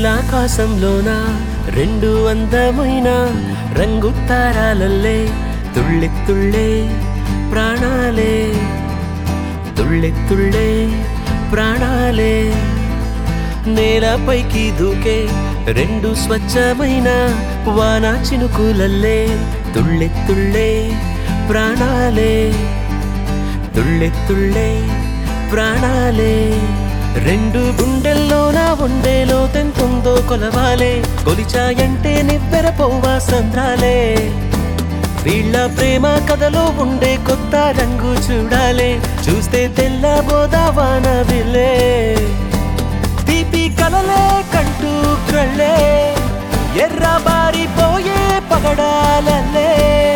నీలాకాశంలోన రెండు అందమైన రంగు తారాలల్లే తుళ్ళి తుళ్ళే ప్రాణాలే తుళ్ళి తుళ్ళే ప్రాణాలే నేలపైకి దూకే రెండు స్వచ్ఛమైన వాన చినుకులల్లే తుళ్ళి తుళ్ళే ప్రాణాలే తుళ్ళె తుళ్ళే ప్రాణాలే రెండు గుండెల్లోన ఉండేలో తెంతుందో కొలవాలే కొలిచాయంటే నివ్వెరపోవా సంద్రాలే వీళ్ళ ప్రేమ కథలో ఉండే కొత్త రంగు చూడాలే చూస్తే తెల్లబోదావాన విలే తీపి కలలే కంటూ కళ్ళే ఎర్ర బారిపోయే పగడాలల్లే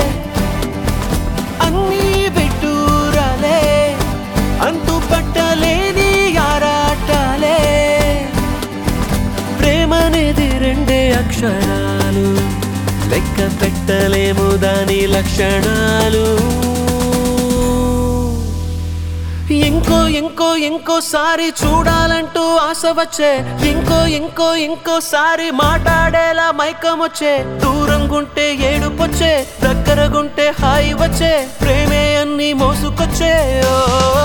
అన్నీ విడ్డూరాలే అంతు పట్టలేని ఆరాటాలే ప్రేమనేది రెండే అక్షరాలు లెక్క పెట్టలేము దాని లక్షణాలు ఇంకో ఇంకో ఇంకోసారి చూడాలంటూ ఆశ వచ్చే ఇంకో ఇంకో ఇంకోసారి మాట్లాడేలా మైకం వచ్చే దూరంగుంటే ఏడుపొచ్చే దగ్గరగుంటే హాయి వచ్చే ప్రేమే అన్ని మోసుకొచ్చే ఓ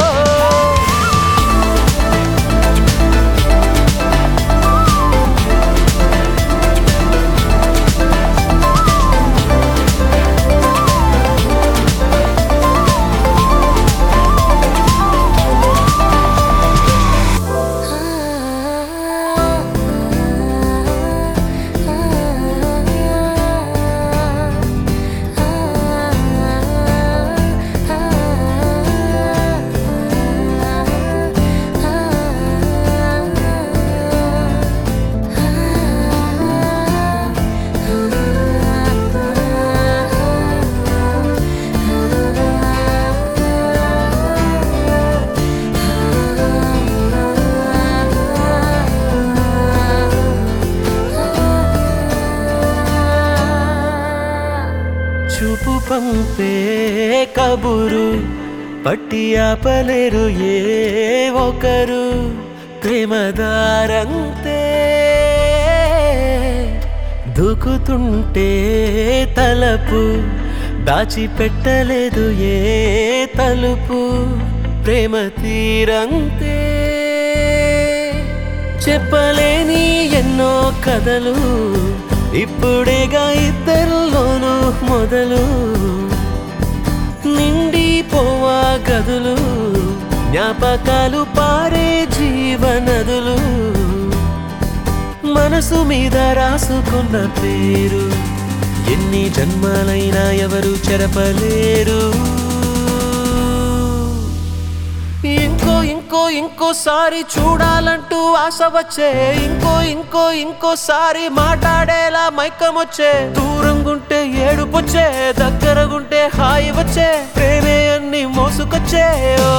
చూపు పంపే కబురు పట్టి ఆపలేరు ఏ ఒకరు ప్రేమదారంతే దూకుతుంటే తలపు దాచిపెట్టలేదు ఏ తలుపు ప్రేమ తీరంతే చెప్పలేని ఎన్నో కథలు ఇప్పుడేగా ఇద్దరిలోనూ మొదలు నిండిపోవా గదులు జ్ఞాపకాలు పారే జీవనదులు మనసు మీద రాసుకున్న పేరు ఎన్ని జన్మాలైనా ఎవరు చెరపలేరు ఇంకో ఇంకో ఇంకోసారి చూడాలంటూ ఆశ వచ్చే ఇంకో ఇంకో ఇంకోసారి మాట్లాడేలా మైకం వచ్చే దూరంగుంటే ఏడుపొచ్చే దగ్గరగుంటే హాయి వచ్చే ప్రేమే అన్ని మోసుకొచ్చే ఓ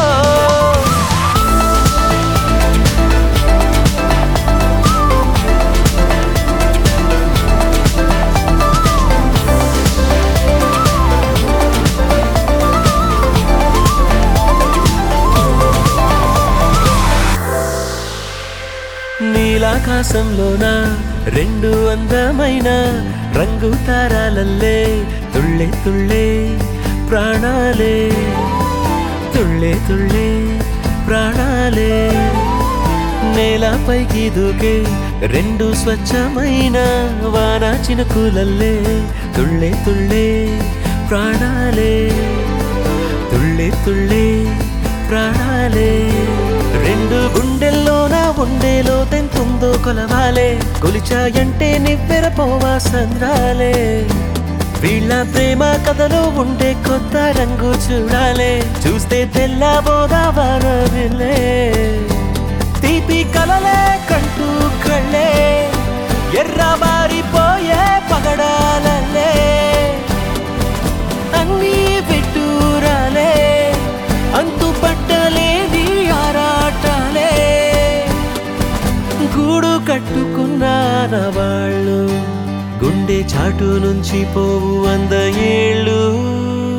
నీలాకాశంలోన రెండు అందమైన రంగు తారాలల్లే తుళ్ళే తుళ్ళే ప్రాణాలే తుళ్ళే తుళ్ళే ప్రాణాలే నేలపైకి దూకే రెండు స్వచ్ఛమైన వాన చినుకులల్లే తుళ్ళే తుళ్ళే ప్రాణాలే తుళ్ళే తుళ్ళే ప్రాణాలే రెండు గుండెల్లోన ఉండేలో తెంతుందో కొలవాలే కొలిచాయంటే నివ్వెరపోవా సంద్రాలే వీళ్ళ ప్రేమ కథలో ఉండే కొత్త రంగు చూడాలే చూస్తే తెల్లబోదావాన విల్లే తీపి కలలే కంటూ కళ్ళే ఎర్ర బారిపోయే పగడాలల్లే అన్నీ విడ్డూరాలే అంతు పట్టలేని ఆరాటాలే గూడు కట్టుకున్న వాళ్ళు గుండె చాటు నుంచి పోవు వంద ఏళ్ళు